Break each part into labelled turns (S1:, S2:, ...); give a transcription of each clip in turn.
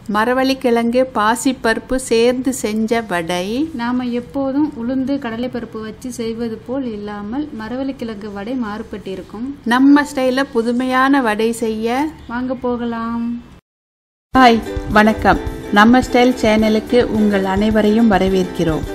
S1: மரவள்ளிக்கிழங்கு பாசிப்பருப்பு சேர்ந்து செஞ்ச வடை
S2: நாம் எப்போதும் உளுந்து கடலைப்பருப்பு வச்சு செய்வது போல் இல்லாமல் மரவள்ளிக்கிழங்கு வடை மாறுபட்டிருக்கும்
S1: நம்ம ஸ்டைலில் புதுமையான வடை செய்ய
S2: வாங்க போகலாம்
S1: ஹாய் வணக்கம் நம்ம ஸ்டைல் சேனலுக்கு உங்கள் அனைவரையும் வரவேற்கிறோம்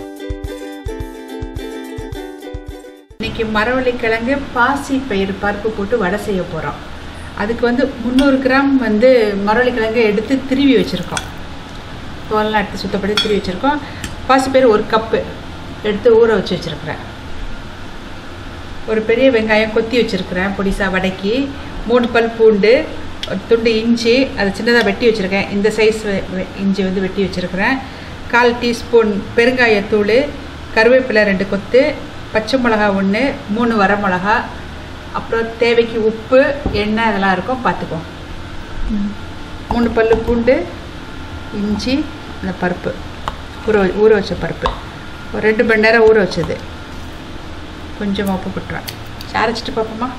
S1: இன்னைக்கு மரவள்ளிக்கிழங்கு பாசி பயிர் பருப்பு போட்டு வடை செய்ய போகிறோம் அதுக்கு வந்து முந்நூறு கிராம் வந்து மரவள்ளிக்கிழங்கு எடுத்து திருவி வச்சுருக்கோம் தோலெல்லாம் எடுத்து சுத்தப்படுத்தி திருவி வச்சுருக்கோம் பாசிப்பயிறு ஒரு கப்பு எடுத்து ஊற வச்சு வச்சுருக்கிறேன் ஒரு பெரிய வெங்காயம் கொத்தி வச்சுருக்கிறேன் பொடிசா வடைக்கு மூணு பல் பூண்டு ஒரு துண்டு இஞ்சி அதை சின்னதாக வெட்டி வச்சுருக்கேன் இந்த சைஸ் இஞ்சி வந்து வெட்டி வச்சுருக்கிறேன் கால் டீஸ்பூன் பெருங்காயத்தூள் கருவேப்பிலை ரெண்டு கொத்து பச்சை மிளகா ஒன்று மூணு வரமிளகா அப்புறம் தேவைக்கு உப்பு எண்ணெய் அதெல்லாம் இருக்கும் பார்த்துக்கோம் மூணு பல்லு பூண்டு இஞ்சி இந்த பருப்பு ஊற வ- ஊற வச்ச பருப்பு ஒரு ரெண்டு மணி நேரம் ஊற வச்சது கொஞ்சமாக உப்பு போட்டுருவேன் அரைச்சிட்டு பார்ப்போமா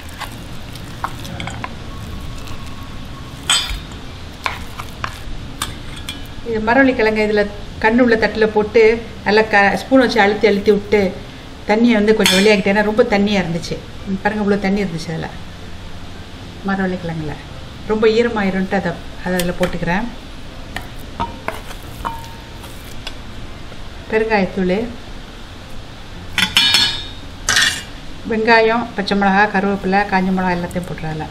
S1: இது மரவள்ளி கிழங்கு இதில் கண்ணு உள்ள தட்டில் போட்டு நல்லா க ஸ்பூன் வச்சு அழுத்தி அழுத்தி விட்டு தண்ணியை வந்து கொஞ்சம் வெளியாகிட்டேன்னா ரொம்ப தண்ணியாக இருந்துச்சு ம், பாருங்க இவ்வளோ தண்ணி இருந்துச்சு அதில் மரவள்ளி கிழங்குல ரொம்ப ஈரமாயிரும்ட்டு அதை அதை அதில் போட்டுக்கிறேன் பெருங்காயத்தூள் வெங்காயம் பச்சை மிளகா கருவேப்பிலை காஞ்ச மிளகா எல்லாத்தையும் போட்டுறல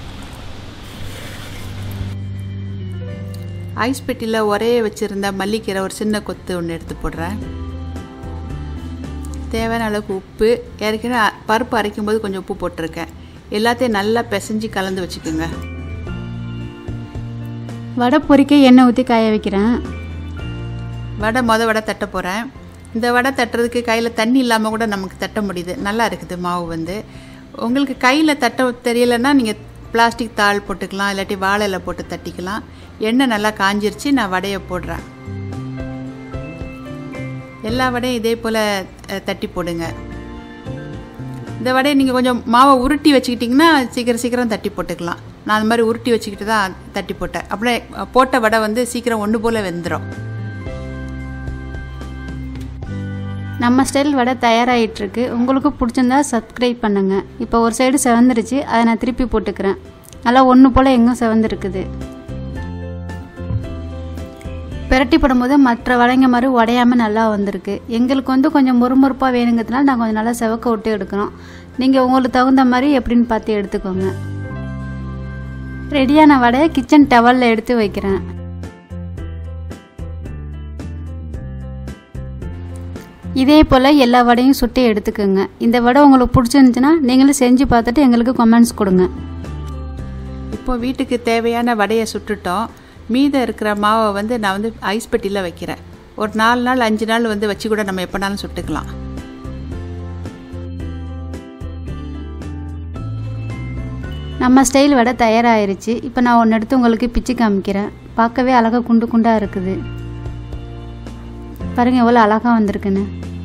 S1: ஐஸ் பெட்டியில் ஒரே வச்சுருந்த மல்லிக்கீரை ஒரு சின்ன கொத்து ஒன்று எடுத்து போடுறேன் தேவையான அளவுக்கு உப்பு ஏற்கனவே அ- பருப்பு அரைக்கும் போது கொஞ்சம் உப்பு போட்டிருக்கேன் எல்லாத்தையும் நல்லா பிசைஞ்சு கலந்து வச்சுக்கோங்க
S2: வடை பொரிக்க எண்ணெய் ஊற்றி காய வைக்கிறேன்
S1: வடை மொத வடை தட்ட போகிறேன் இந்த வடை தட்டுறதுக்கு கையில் தண்ணி இல்லாமல் கூட நமக்கு தட்ட முடியுது நல்லா இருக்குது மாவு வந்து உங்களுக்கு கையில் தட்ட தெரியலைன்னா நீங்கள் பிளாஸ்டிக் தாள் போட்டுக்கலாம் இல்லாட்டி வாழை இலை போட்டு தட்டிக்கலாம் எண்ணெய் நல்லா காஞ்சிருச்சு நான் வடையை போடுறேன் எல்லா வடையும் இதே போல் அஹ், தட்டி போடுங்க இந்த வடையை நீங்கள் கொஞ்சம் மாவை உருட்டி வச்சுக்கிட்டிங்கன்னா சீக்கிரம் சீக்கிரம் தட்டி போட்டுக்கலாம் நான் அந்த மாதிரி உருட்டி வச்சுக்கிட்டு தான் தட்டி போட்டேன் அப்படியே அஹ், போட்ட வடை வந்து சீக்கிரம் ஒன்று போல் வெந்துடும்
S2: நம்ம ஸ்டைல் வடை தயாராகிட்டுருக்கு உங்களுக்கு பிடிச்சிருந்தா சப்ஸ்கிரைப் பண்ணுங்கள் இப்போ ஒரு சைடு செவந்துருச்சு அதை நான் திருப்பி போட்டுக்கிறேன் நல்லா ஒன்று போல் எங்கும் செவந்துருக்குது பிரட்டி போடும்போது மற்ற வடைங்க மாதிரி உடையாமல் நல்லா வந்திருக்கு எங்களுக்கு வந்து கொஞ்சம் முறுமுறுப்பாக வேணுங்கிறதுனால நான் கொஞ்சம் நல்லா செவக்க விட்டு எடுக்கிறோம் நீங்கள் உங்களுக்கு தகுந்த மாதிரி எப்படின்னு பார்த்து எடுத்துக்கோங்க ரெடியான வடையை கிச்சன் டவலில் எடுத்து வைக்கிறேன் இதே போல் எல்லா வடையும் சுட்டு எடுத்துக்கோங்க இந்த வடை உங்களுக்கு பிடிச்சிருந்துச்சுன்னா நீங்களும் செஞ்சு பார்த்துட்டு எங்களுக்கு கமெண்ட்ஸ் கொடுங்க
S1: இப்போ வீட்டுக்கு தேவையான வடையை சுட்டுட்டோம் மீதம் இருக்கிற மாவை வந்து நான் வந்து ஐஸ் பெட்டியில் வைக்கிறேன் ஒரு நாலு நாள் அஞ்சு நாள் வந்து வச்சு கூட நம்ம எப்போனாலும் சுட்டுக்கலாம்
S2: நம்ம ஸ்டைல் வடை தயாராகிருச்சு இப்போ நான் ஒன்று எடுத்து உங்களுக்கு பிச்சு காமிக்கிறேன் பார்க்கவே அழகாக குண்டு குண்டாக இருக்குது பாருங்கள் எவ்வளோ அழகாக வந்திருக்குன்னு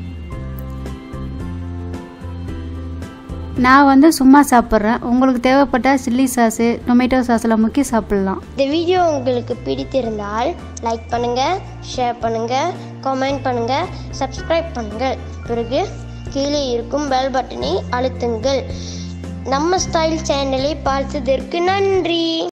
S2: நான் வந்து சும்மா சாப்பிட்றேன் உங்களுக்கு தேவைப்பட்ட சில்லி சாஸு டொமேட்டோ சாஸில் முக்கி சாப்பிட்லாம்
S3: இந்த வீடியோ உங்களுக்கு பிடித்திருந்தால் லைக் பண்ணுங்க ஷேர் பண்ணுங்க கமெண்ட் பண்ணுங்க சப்ஸ்கிரைப் பண்ணுங்கள் பிறகு கீழே இருக்கும் பெல் பட்டனை அழுத்துங்கள் நம்ம ஸ்டைல் சேனலை பார்த்ததற்கு நன்றி